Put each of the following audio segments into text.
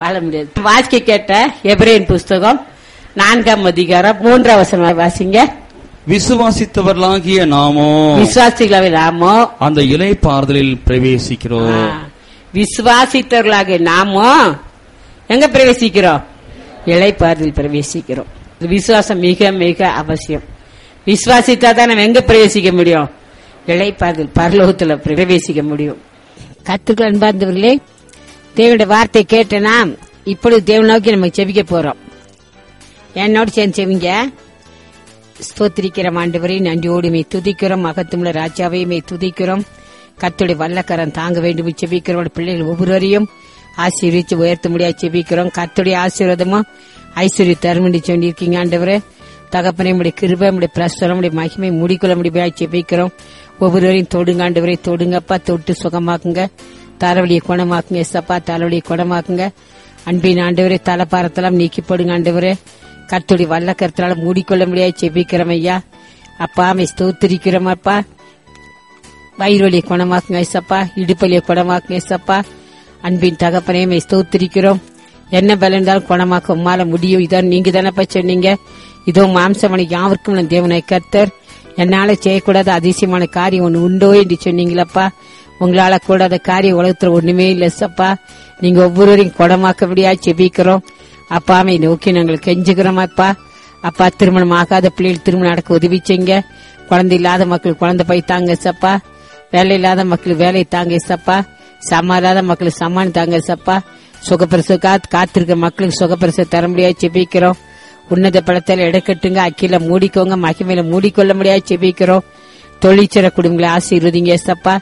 வாழ முடியாது வாசிக்க கேட்ட எபிரேன் புஸ்தகம் நான்காம் அதிகாரம் மூன்றாம் வசனம் வாசிங்க விசுவாசித்தவர்களாகிய நாமோ விசுவாசிகளாவே நாமோ அந்த இலை பாறுதலில் பிரவேசிக்கிறோம் ஆ, விசுவாசித்தவர்களாக நாமோ எங்க பிரவேசிக்கிறோம் இளைப்பாறுதல் பிரவேசிக்கிறோம் விசுவாசம் மிக மிக அவசியம் விசுவாசித்தா தான் நம்ம எங்க பிரவேசிக்க முடியும் இளைப்பாறுதல் பரலோகத்துல பிரவேசிக்க முடியும் கத்துக்கள் அன்பார்ந்தவர்களே தேவனுடைய வார்த்தை கேட்டனா இப்பொழுது தேவன் நோக்கி நம்ம செபிக்க போறோம் என்னோடு சேர்ந்து செவிங்க ஸ்தோத்திரிக்கிறோம் ஆண்டவரை நன்றியோடு மே துதிக்கிறோம் மகத்துமுள்ள ராஜாவை மே துதிக்கிறோம் கத்துடைய வல்லக்கரம் தாங்க வேண்டும் செபிக்கிறோம் பிள்ளைகள் ஒவ்வொருவரையும் ஆசீர்விச்சு உயர்த்த முடியாது செபிக்கிறோம் கத்துடைய ஆசீர்வாதமும் ஐஸ்வர்ய தருமண்டி சொல்லியிருக்கீங்க ஆண்டவரே தகப்பனை உடைய கிருபை உடைய பிரஸ்தரம் உடைய மகிமை முடிக்கொள்ள முடியாது செபிக்கிறோம் ஒவ்வொருவரையும் தொடுங்க ஆண்டவரை தொடுங்கப்பா தொட்டு சுகமாக்குங்க தலைவலியை குணமாக்குங்க எஸ்அப்பா தலைவலியை குணமாக்குங்க அன்பின் ஆண்டவரே தலைப்பாரத்தெல்லாம் நீக்கி போடுங்க ஆண்டவரே கத்துடைய வல்ல கருத்தினால மூடிக்கொள்ள முடியாது செபிக்கிறோம் ஐயா அப்பா மை ஸ்தோத்திரிக்கிறோம் அப்பா வயிறு வலியை குணமாக்குங்க ஐசப்பா இடுப்பலியை குணமாக்குங்க ஐசப்பா அன்பின் தகப்பனே மை ஸ்தோத்திரிக்கிறோம் என்ன பலம் இருந்தாலும் குணமாக்க உம்மால முடியும் இதான் நீங்க தானப்பா சொன்னீங்க இதோ மாம்சமனை யாவருக்கும் நான் தேவனை கர்த்தர் என்னால செய்யக்கூடாத அதிசயமான காரியம் ஒன்று உண்டோ என்று சொன்னீங்களப்பா உங்களால கூடாத காரியம் உலகத்துல ஒண்ணுமே இல்ல சப்பா நீங்க ஒவ்வொருவரையும் குணமாக்கபடியா செபிக்கிறோம் அப்பாமை நோக்கி நாங்கள் கெஞ்சுக்கிறோம் அப்பா அப்பா திருமணம் ஆகாத பிள்ளைகள் திருமணம் நடக்க உதவி செய்யுங்க குழந்தை இல்லாத மக்கள் குழந்தை போய் தாங்க சப்பா வேலை இல்லாத மக்கள் வேலை தாங்க சப்பா சமா இல்லாத மக்கள் சமான் தாங்க சப்பா சுகப்பிரசு காத்திருக்க மக்களுக்கு சுகப்பிரசு தர முடியாது செபிக்கிறோம் உன்னத படத்தில் இடக்கட்டுங்க அக்கில மூடிக்கோங்க மகிமையில மூடிக்கொள்ள முடியாது செபிக்கிறோம் தொழிற்சிற குடும்பங்களை ஆசீர்வதிங்க சப்பா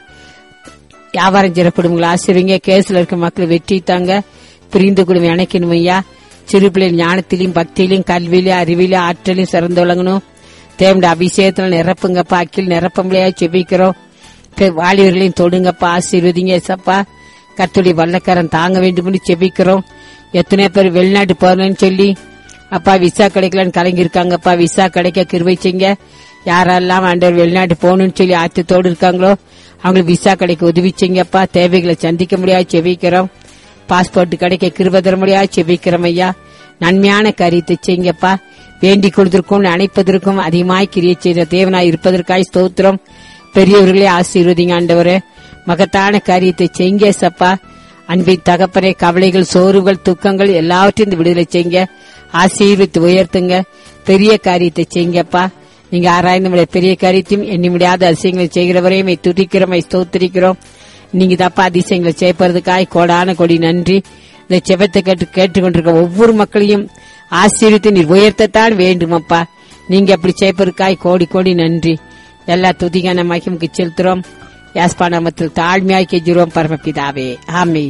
வியாபாரம் செய்யற குடும்பங்களை ஆசிரியங்க கேஸ்ல இருக்க மக்கள் வெற்றி தாங்க பிரிந்து குடும்பம் இணைக்கணும் ஐயா சிறு பிள்ளைகள் ஞானத்திலையும் பக்தியிலையும் கல்வியிலும் அறிவிலையும் ஆற்றலையும் சிறந்து விளங்கணும் தேவண்ட அபிஷேகத்துல நிரப்புங்கப்பா அக்கில் நிரப்ப முடியாது செபிக்கிறோம் பெ- வாலிபர்களையும் தொடுங்கப்பா ஆசீர்வதிங்க ஏசப்பா கத்துடைய வல்லக்காரன் தாங்க வேண்டும்னு செபிக்கிறோம் எத்தனை பேர் வெளிநாட்டு போறேன்னு சொல்லி அப்பா விசா கிடைக்கலன்னு கலங்கிருக்காங்கப்பா விசா கிடைக்க கிருபை செய்ங்க யாரெல்லாம் ஆண்டவர் வெளிநாட்டு போகணும்னு சொல்லி ஆத்தத்தோடு இருக்காங்களோ அவங்களுக்கு விசா கிடைக்க உதவி செய்யுங்கப்பா தேவைகளை சந்திக்க முடியாது செபிக்கிறோம் பாஸ்போர்ட் கிடைக்க கிருபை தர முடியாது செபிக்கிறோம் ஐயா நன்மையான காரியத்தை செய்யுங்கப்பா வேண்டிக் கொள்வதற்கும் அணைப்பதற்கும் அதிகமாய் கிரியை செய்த தேவனாய் இருப்பதற்காய் ஸ்தோத்திரம் பெரியவர்களே ஆசீர்வதிங்க ஆண்டவரே மகத்தான காரியத்தை செய்யுங்க சப்பா அன்பின் தகப்பனே கவலைகள் சோர்வுகள் துக்கங்கள் எல்லாவற்றையும் இந்த விடுதலை செய்யுங்க ஆசீர்வித்து உயர்த்துங்க பெரிய காரியத்தை செய்யுங்கப்பா நீங்க ஆராய்ந்து நம்முடைய பெரிய காரியத்தையும் எண்ணி முடியாத அதிசயங்களை செய்கிறவரையும் மை துதிக்கிறோம் மை ஸ்தோத்திரிக்கிறோம் நீங்க தப்பா அதிசயங்களை செய்ப்பதற்காய் கோடான கொடி நன்றி இந்த செபத்தை கேட்டு கேட்டுக்கொண்டிருக்க ஒவ்வொரு மக்களையும் ஆசீர்வித்து நீர் உயர்த்தத்தான் வேண்டுமப்பா நீங்க அப்படி செய்ப்பதற்காய் கோடி கோடி நன்றி எல்லா துதிகான மகிமுக்கு செலுத்துறோம் யாஸ்பா நாமத்தில் தாழ்மையாய் கெஞ்சுறோம் பரமபிதாவே ஆமே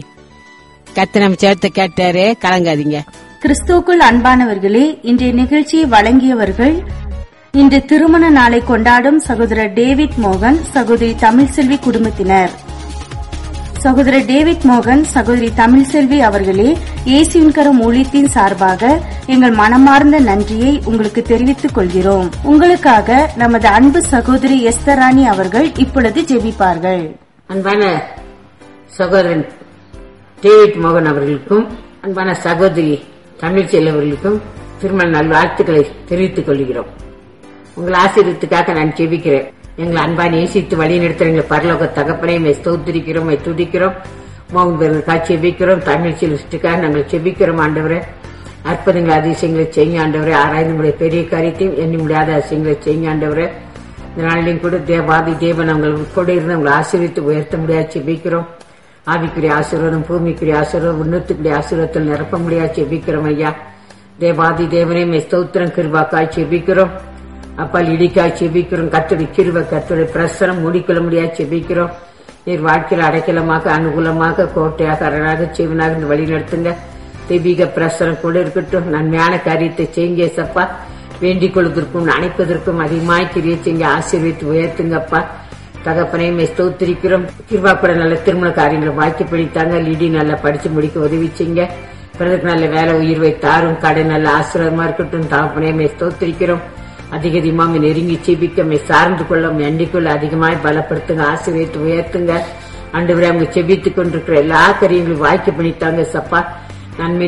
கத்து நம்ம சேர்த்து கேட்டாரு கலங்காதீங்க கிறிஸ்துவுக்குள் அன்பானவர்களே இன்றைய நிகழ்ச்சியை வழங்கியவர்கள் இன்று திருமண நாளை கொண்டாடும் சகோதரர் டேவிட் மோகன் சகோதரி தமிழ்செல்வி குடும்பத்தினர் சகோதரர் டேவிட் மோகன் சகோதரி தமிழ்செல்வி அவர்களே இயேசுவின் கரம் ஊழியத்தின் சார்பாக எங்கள் மனமார்ந்த நன்றியை உங்களுக்கு தெரிவித்துக் கொள்கிறோம் உங்களுக்காக நமது அன்பு சகோதரி எஸ்தராணி அவர்கள் இப்பொழுது ஜெபிப்பார்கள் அன்பான சகோதரன் டேவிட் மோகன் அவர்களுக்கும் அன்பான சகோதரி தமிழ்ச்செல் அவர்களுக்கும் திருமண நல் வாழ்த்துக்களை தெரிவித்துக் கொள்கிறோம் உங்கள் ஆசீர்வத்துக்காக நான் ஜெபிக்கிறேன் எங்களை அன்பா நேசித்து வழி நடத்துற எங்கள் பரலோக தகப்பனை ஸ்தோத்திரிக்கிறோம் துதிக்கிறோம் மோகன் பேருக்காக செபிக்கிறோம் தமிழ் செல்வத்துக்காக நாங்கள் செபிக்கிறோம் ஆண்டவரே அற்புதங்கள் அதிசயங்களை செய்யுங்க ஆண்டவரே ஆராய்ந்து முடிய பெரிய காரியத்தையும் எண்ணி முடியாத அதிசயங்களை செய்யுங்க ஆண்டவரே இந்த நாளிலையும் கூட தேவாதி தேவன் உங்களுக்கு கூட இருந்து உங்களை ஆசீர்வித்து உயர்த்த முடியாது செபிக்கிறோம் ஆவிக்குரிய ஆசீர்வாதம் பூமிக்குரிய ஆசீர்வாதம் உன்னத்துக்குரிய ஆசீர்வாதத்தில் நிரப்ப முடியாது செபிக்கிறோம் ஐயா தேவாதி தேவனே மே ஸ்தோத்திரம் கிருபாக்காய் செபிக்கிறோம் அப்பா இடிக்காய் செபிக்கிறோம் கத்துடைய கிருப கத்துடைய பிரசரம் மூடிக்கொள்ள முடியாது செபிக்கிறோம் நீர் வாழ்க்கையில் அடைக்கலமாக அனுகூலமாக கோட்டையாக அரணாக செய்வனாக இந்த வழி நடத்துங்க தெய்வீக பிரசரம் கூட இருக்கட்டும் நன்மையான காரியத்தை செய்யுங்க சப்பா வேண்டிக் கொள்வதற்கும் அணைப்பதற்கும் அதிகமாய் கிரியை செய்யுங்க ஆசீர்வித்து உயர்த்துங்கப்பா தகப்பனையும் ஸ்தோத்திரிக்கிறோம் கிருபா கூட நல்ல திருமண காரியங்களை வாய்க்கு பிடித்தாங்க லிடி நல்லா படிச்சு முடிக்க உதவி செய்யுங்க பிறகு நல்ல வேலை உயிர்வை தாரும் கடை நல்ல ஆசீர்வாதமா இருக்கட்டும் தகப்பனையும் ஸ்தோத்திரிக்கிறோம் அதிக அதிகமாக நெருங்கி செபிக்க மே சார்ந்து கொள்ள எண்ணிக்கொள்ள அதிகமாய் பலப்படுத்துங்க ஆசீர்வித்து உயர்த்துங்க அண்டு அவங்க செபித்துக் கொண்டிருக்கிற எல்லா காரியங்களும் வாய்க்கு பண்ணித்தாங்க சப்பா நன்மை